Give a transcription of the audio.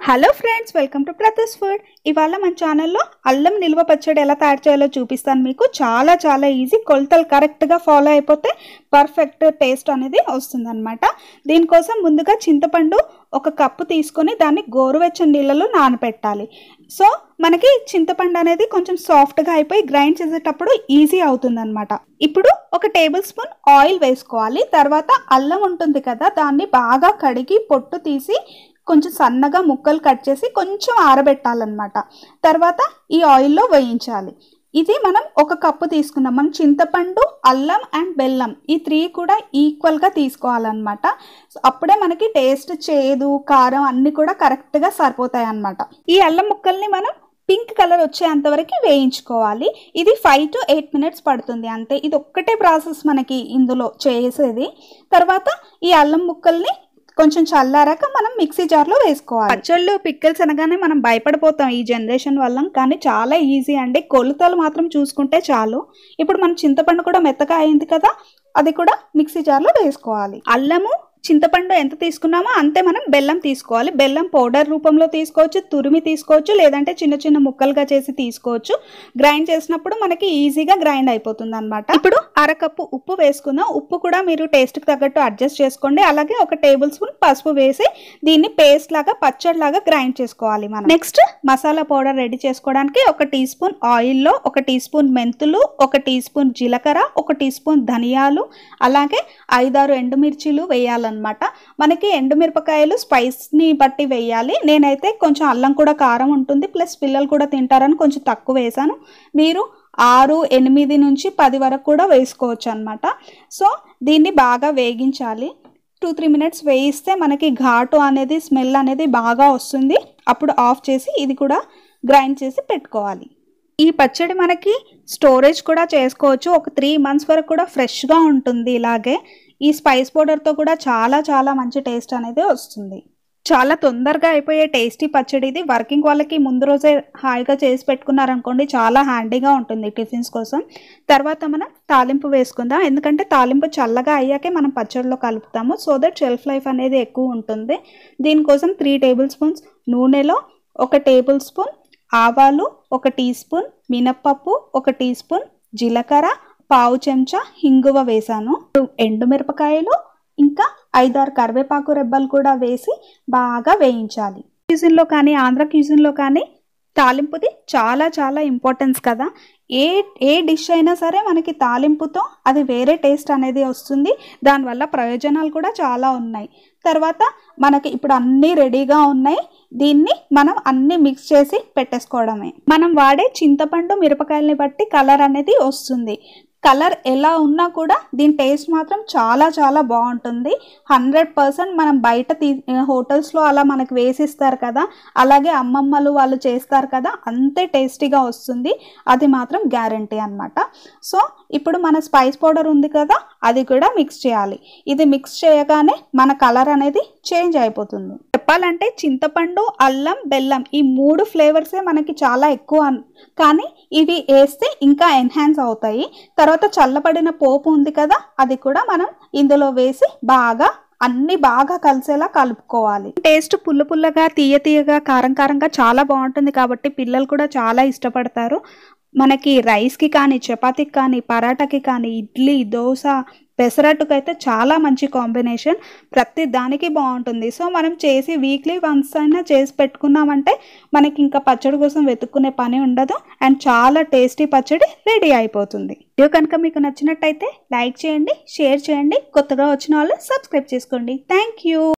hello friends welcome to ప్రతస్ food ఇవాళ మన ఛానల్లో అల్లం నిల్వ పచ్చడి ఎలా తయారు చేయాలో చూపిస్తాను మీకు చాలా చాలా ఈజీ కొలతలు కరెక్ట్గా ఫాలో అయిపోతే పర్ఫెక్ట్ టేస్ట్ అనేది వస్తుందన్నమాట దీనికోసం ముందుగా చింతపండు ఒక కప్పు తీసుకొని దాన్ని గోరువెచ్చని నీళ్ళలో నానబెట్టాలి సో మనకి చింతపండు అనేది కొంచెం సాఫ్ట్గా అయిపోయి గ్రైండ్ చేసేటప్పుడు ఈజీ అవుతుందన్నమాట ఇప్పుడు ఒక టేబుల్ స్పూన్ ఆయిల్ వేసుకోవాలి తర్వాత అల్లం ఉంటుంది కదా దాన్ని బాగా కడిగి పొట్టు తీసి కొంచెం సన్నగా ముక్కలు కట్ చేసి కొంచెం ఆరబెట్టాలన్నమాట తర్వాత ఈ ఆయిల్లో వేయించాలి ఇది మనం ఒక కప్పు తీసుకున్నాం మనం చింతపండు అల్లం అండ్ బెల్లం ఈ త్రీ కూడా ఈక్వల్గా తీసుకోవాలన్నమాట సో అప్పుడే మనకి టేస్ట్ చేదు కారం అన్నీ కూడా కరెక్ట్గా సరిపోతాయి అన్నమాట ఈ అల్లం ముక్కల్ని మనం పింక్ కలర్ వచ్చేంత వరకు వేయించుకోవాలి ఇది ఫైవ్ టు ఎయిట్ మినిట్స్ పడుతుంది అంతే ఇది ఒక్కటే ప్రాసెస్ మనకి ఇందులో చేసేది తర్వాత ఈ అల్లం ముక్కల్ని కొంచెం చల్లారాక మనం మిక్సీ జార్లో వేసుకోవాలి పచ్చళ్ళు పిక్కల్స్ అనగానే మనం భయపడిపోతాం ఈ జనరేషన్ వల్ల కానీ చాలా ఈజీ అండి కొలతలు మాత్రం చూసుకుంటే చాలు ఇప్పుడు మన చింతపండు కూడా మెత్తగా అయింది కదా అది కూడా మిక్సీ జార్లో వేసుకోవాలి అల్లము చింతపండు ఎంత తీసుకున్నామో అంతే మనం బెల్లం తీసుకోవాలి బెల్లం పౌడర్ రూపంలో తీసుకోవచ్చు తురిమి తీసుకోవచ్చు లేదంటే చిన్న చిన్న ముక్కలుగా చేసి తీసుకోవచ్చు గ్రైండ్ చేసినప్పుడు మనకి ఈజీగా గ్రైండ్ అయిపోతుంది అనమాట ఇప్పుడు అరకప్పు ఉప్పు వేసుకుందాం ఉప్పు కూడా మీరు టేస్ట్కి తగ్గట్టు అడ్జస్ట్ చేసుకోండి అలాగే ఒక టేబుల్ స్పూన్ పసుపు వేసి దీన్ని పేస్ట్ లాగా పచ్చడి లాగా గ్రైండ్ చేసుకోవాలి మనం నెక్స్ట్ మసాలా పౌడర్ రెడీ చేసుకోవడానికి ఒక టీ స్పూన్ ఆయిల్లో ఒక టీ స్పూన్ మెంతులు ఒక టీ స్పూన్ జీలకర్ర ఒక టీ స్పూన్ ధనియాలు అలాగే ఐదారు ఎండుమిర్చీలు వేయాలన్నమాట మనకి ఎండుమిరపకాయలు స్పైస్ని బట్టి వేయాలి నేనైతే కొంచెం అల్లం కూడా కారం ఉంటుంది ప్లస్ పిల్లలు కూడా తింటారని కొంచెం తక్కువ వేసాను మీరు ఆరు ఎనిమిది నుంచి పది వరకు కూడా వేసుకోవచ్చు అనమాట సో దీన్ని బాగా వేగించాలి టూ త్రీ మినిట్స్ వేయిస్తే మనకి ఘాటు అనేది స్మెల్ అనేది బాగా వస్తుంది అప్పుడు ఆఫ్ చేసి ఇది కూడా గ్రైండ్ చేసి పెట్టుకోవాలి ఈ పచ్చడి మనకి స్టోరేజ్ కూడా చేసుకోవచ్చు ఒక త్రీ మంత్స్ వరకు కూడా ఫ్రెష్గా ఉంటుంది ఇలాగే ఈ స్పైస్ పౌడర్తో కూడా చాలా చాలా మంచి టేస్ట్ అనేది వస్తుంది చాలా తొందరగా అయిపోయే టేస్టీ పచ్చడి ఇది వర్కింగ్ వాళ్ళకి ముందు రోజే హాయిగా చేసి పెట్టుకున్నారనుకోండి చాలా హ్యాండీగా ఉంటుంది టిఫిన్స్ కోసం తర్వాత మనం తాలింపు వేసుకుందాం ఎందుకంటే తాలింపు చల్లగా అయ్యాకే మనం పచ్చడిలో కలుపుతాము సో దట్ షెల్ఫ్ లైఫ్ అనేది ఎక్కువ ఉంటుంది దీనికోసం త్రీ టేబుల్ స్పూన్స్ నూనెలో ఒక టేబుల్ స్పూన్ ఆవాలు ఒక టీ స్పూన్ మినప్పప్పు ఒక టీ స్పూన్ జీలకర్ర పావు చెంచా హింగువ వేసాను ఎండుమిరపకాయలు ఇంకా ఐదారు కరివేపాకు రెబ్బలు కూడా వేసి బాగా వేయించాలి క్యూజిన్లో కానీ ఆంధ్ర క్యూజిన్లో కానీ తాలింపుది చాలా చాలా ఇంపార్టెన్స్ కదా ఏ ఏ డిష్ అయినా సరే మనకి తాలింపుతో అది వేరే టేస్ట్ అనేది వస్తుంది దానివల్ల ప్రయోజనాలు కూడా చాలా ఉన్నాయి తర్వాత మనకి ఇప్పుడు అన్నీ రెడీగా ఉన్నాయి దీన్ని మనం అన్నీ మిక్స్ చేసి పెట్టేసుకోవడమే మనం వాడే చింతపండు మిరపకాయలని బట్టి కలర్ అనేది వస్తుంది కలర్ ఎలా ఉన్నా కూడా దీని టేస్ట్ మాత్రం చాలా చాలా బాగుంటుంది హండ్రెడ్ పర్సెంట్ మనం బయట తీ హోటల్స్లో అలా మనకు వేసిస్తారు కదా అలాగే అమ్మమ్మలు వాళ్ళు చేస్తారు కదా అంతే టేస్టీగా వస్తుంది అది మాత్రం గ్యారంటీ అనమాట సో ఇప్పుడు మన స్పైస్ పౌడర్ ఉంది కదా అది కూడా మిక్స్ చేయాలి ఇది మిక్స్ చేయగానే మన కలర్ అనేది చేంజ్ అయిపోతుంది చెప్పాలంటే చింతపండు అల్లం బెల్లం ఈ మూడు ఫ్లేవర్సే మనకి చాలా ఎక్కువ కానీ ఇవి వేస్తే ఇంకా ఎన్హాన్స్ అవుతాయి తర్వాత చల్లబడిన పోపు ఉంది కదా అది కూడా మనం ఇందులో వేసి బాగా అన్ని బాగా కలిసేలా కలుపుకోవాలి టేస్ట్ పుల్ల పుల్లగా తీయ తీయగా కారం కారంగా చాలా బాగుంటుంది కాబట్టి పిల్లలు కూడా చాలా ఇష్టపడతారు మనకి రైస్కి కానీ చపాతీకి కానీ పరాటాకి కానీ ఇడ్లీ దోశ పెసరట్టుకు అయితే చాలా మంచి కాంబినేషన్ ప్రతి దానికి బాగుంటుంది సో మనం చేసి వీక్లీ వన్స్ అయినా చేసి పెట్టుకున్నామంటే మనకి ఇంకా పచ్చడి కోసం వెతుక్కునే పని ఉండదు అండ్ చాలా టేస్టీ పచ్చడి రెడీ అయిపోతుంది వీడియో కనుక మీకు నచ్చినట్టయితే లైక్ చేయండి షేర్ చేయండి కొత్తగా వచ్చిన వాళ్ళు సబ్స్క్రైబ్ చేసుకోండి థ్యాంక్ యూ